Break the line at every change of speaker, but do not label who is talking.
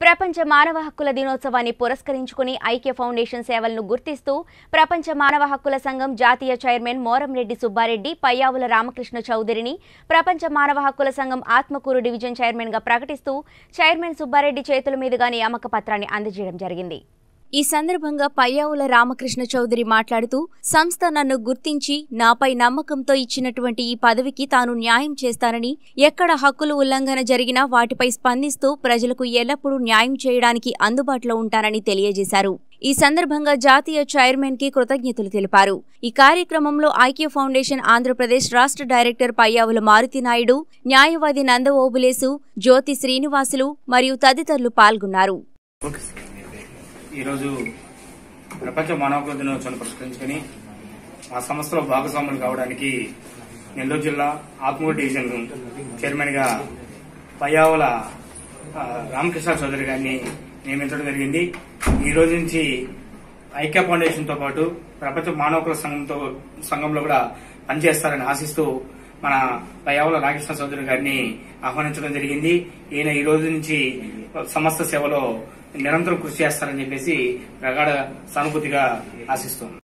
ప్రపంచ మానవ హక్కుల దినోత్సవాన్ని పురస్కరించుకుని ఐక్య ఫౌండేషన్ సేవలను గుర్తిస్తూ ప్రపంచ మానవ హక్కుల సంఘం జాతీయ చైర్మన్ మోరంరెడ్డి సుబ్బారెడ్డి పయ్యావుల రామకృష్ణ చౌదరిని ప్రపంచ మానవ హక్కుల సంఘం ఆత్మకూరు డివిజన్ చైర్మన్ గా ప్రకటిస్తూ చైర్మన్ సుబ్బారెడ్డి చేతుల మీదుగా నియామక పత్రాన్ని అందజేయడం జరిగింది ఈ సందర్భంగా పయ్యావుల రామకృష్ణ చౌదరి మాట్లాడుతూ సంస్థ నన్ను గుర్తించి నాపై నమ్మకంతో ఇచ్చినటువంటి ఈ పదవికి తాను న్యాయం చేస్తానని ఎక్కడ హక్కులు ఉల్లంఘన జరిగినా వాటిపై స్పందిస్తూ ప్రజలకు ఎల్లప్పుడూ న్యాయం చేయడానికి అందుబాటులో ఉంటానని తెలియజేశారు ఈ సందర్భంగా జాతీయ చైర్మన్ కి కృతజ్ఞతలు తెలిపారు ఈ కార్యక్రమంలో ఐక్య ఫౌండేషన్ ఆంధ్రప్రదేశ్ రాష్ట్ర డైరెక్టర్ పయ్యావుల మారుతి నాయుడు న్యాయవాది నంద ఓబులేసు జ్యోతి శ్రీనివాసులు మరియు తదితరులు పాల్గొన్నారు
ఈరోజు ప్రపంచ మానవ దినోత్సవాన్ని పురస్కరించుకుని మా సంస్థలో భాగస్వాములు కావడానికి నెల్లూరు జిల్లా ఆత్మూరు డివిజన్ చైర్మన్ గా పయ్యావుల ఆ, రామకృష్ణ చౌదరి గారిని నియమించడం జరిగింది ఈ రోజు నుంచి ఐక్య ఫౌండేషన్ తో పాటు ప్రపంచ మానవ హక్కుల సంఘంతో సంఘంలో కూడా పనిచేస్తారని ఆశిస్తూ మన పయ్యావుల రామకృష్ణ చౌదరి గారిని ఆహ్వానించడం జరిగింది ఈయన ఈ రోజు నుంచి సమస్త సేవలో నిరంతరం కృషి చేస్తారని చెప్పేసి ప్రగాఢ సానుభూతిగా ఆశిస్తున్నాం